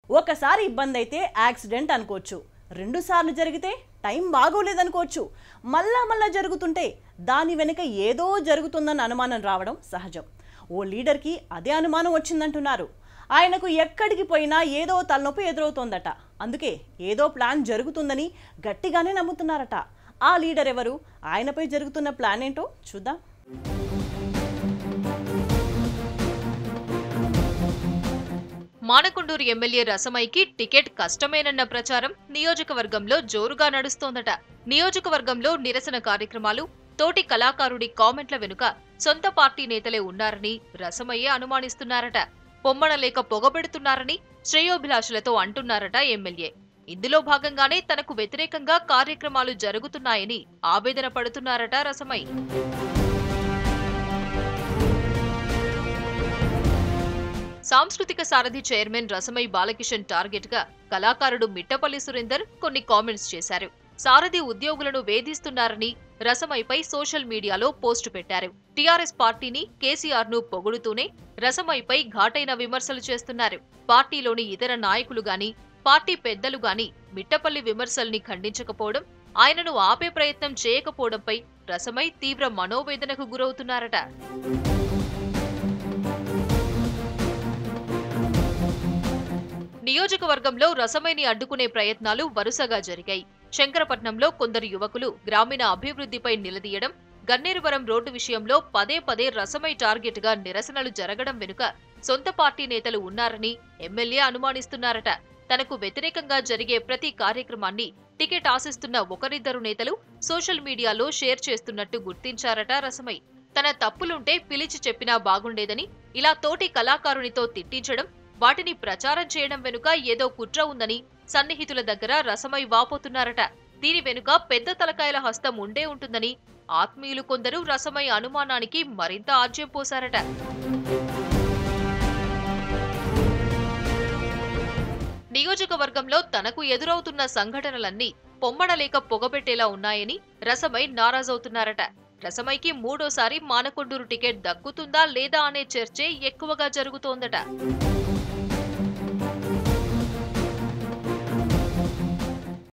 ఒకసారి ఇబ్బంది అయితే యాక్సిడెంట్ అనుకోవచ్చు రెండు సార్లు జరిగితే టైం బాగోలేదనుకోవచ్చు మళ్ళా మళ్ళా జరుగుతుంటే దాని వెనుక ఏదో జరుగుతుందన్న అనుమానం రావడం సహజం ఓ లీడర్కి అదే అనుమానం వచ్చిందంటున్నారు ఆయనకు ఎక్కడికి పోయినా ఏదో తలనొప్పి ఎదురవుతోందట అందుకే ఏదో ప్లాన్ జరుగుతుందని గట్టిగానే నమ్ముతున్నారట ఆ లీడర్ ఎవరు ఆయనపై జరుగుతున్న ప్లాన్ ఏంటో చూద్దాం మానకొండూరు ఎమ్మెల్యే రసమైకి టికెట్ కష్టమేనన్న ప్రచారం నియోజకవర్గంలో జోరుగా నడుస్తోందట నియోజకవర్గంలో నిరసన కార్యక్రమాలు తోటి కళాకారుడి కామెంట్ల వెనుక సొంత పార్టీ నేతలే ఉన్నారని రసమయ్యే అనుమానిస్తున్నారట పొమ్మనలేక పొగబెడుతున్నారని శ్రేయోభిలాషులతో అంటున్నారట ఎమ్మెల్యే ఇందులో భాగంగానే తనకు వ్యతిరేకంగా కార్యక్రమాలు జరుగుతున్నాయని ఆవేదన పడుతున్నారట రసమై సాంస్కృతిక సారథి చైర్మన్ రసమై బాలకిషన్ టార్గెట్ గా కళాకారుడు మిట్టపల్లి సురేందర్ కొన్ని కామెంట్స్ చేశారు సారథి ఉద్యోగులను వేధిస్తున్నారని రసమైపై సోషల్ మీడియాలో పోస్టు పెట్టారు టీఆర్ఎస్ పార్టీని కేసీఆర్ ను పొగుడుతూనే రసమైపై ఘాటైన విమర్శలు చేస్తున్నారు పార్టీలోని ఇతర నాయకులు గాని పార్టీ పెద్దలు గాని మిట్టపల్లి విమర్శల్ని ఖండించకపోవడం ఆయనను ఆపే ప్రయత్నం చేయకపోవడంపై రసమై తీవ్ర మనోవేదనకు గురవుతున్నారట నియోజకవర్గంలో రసమైని అడ్డుకునే ప్రయత్నాలు వరుసగా జరిగాయి శంకరపట్నంలో కొందరు యువకులు గ్రామీణ అభివృద్ధిపై నిలదీయడం గన్నేరువరం రోడ్డు విషయంలో పదే పదే రసమై టార్గెట్ గా నిరసనలు జరగడం వెనుక సొంత పార్టీ నేతలు ఉన్నారని ఎమ్మెల్యే అనుమానిస్తున్నారట తనకు వ్యతిరేకంగా జరిగే ప్రతి కార్యక్రమాన్ని టికెట్ ఆశిస్తున్న ఒకరిద్దరు నేతలు సోషల్ మీడియాలో షేర్ చేస్తున్నట్టు గుర్తించారట రసమై తన తప్పులుంటే పిలిచి చెప్పినా బాగుండేదని ఇలా తోటి కళాకారునితో తిట్టించడం వాటిని ప్రచారం చేయడం వెనుక ఏదో కుట్ర ఉందని సన్నిహితుల దగ్గర రసమై వాపోతున్నారట దీని వెనుక పెద్ద తలకాయల హస్తం ఉండే ఉంటుందని ఆత్మీయులు కొందరు రసమై అనుమానానికి మరింత ఆజ్యం పోశారట నియోజకవర్గంలో తనకు ఎదురవుతున్న సంఘటనలన్నీ పొమ్మడలేక పొగబెట్టేలా ఉన్నాయని రసమై నారాజవుతున్నారట రసమైకి మూడోసారి మానకొండూరు టికెట్ దక్కుతుందా లేదా అనే చర్చే ఎక్కువగా జరుగుతోందట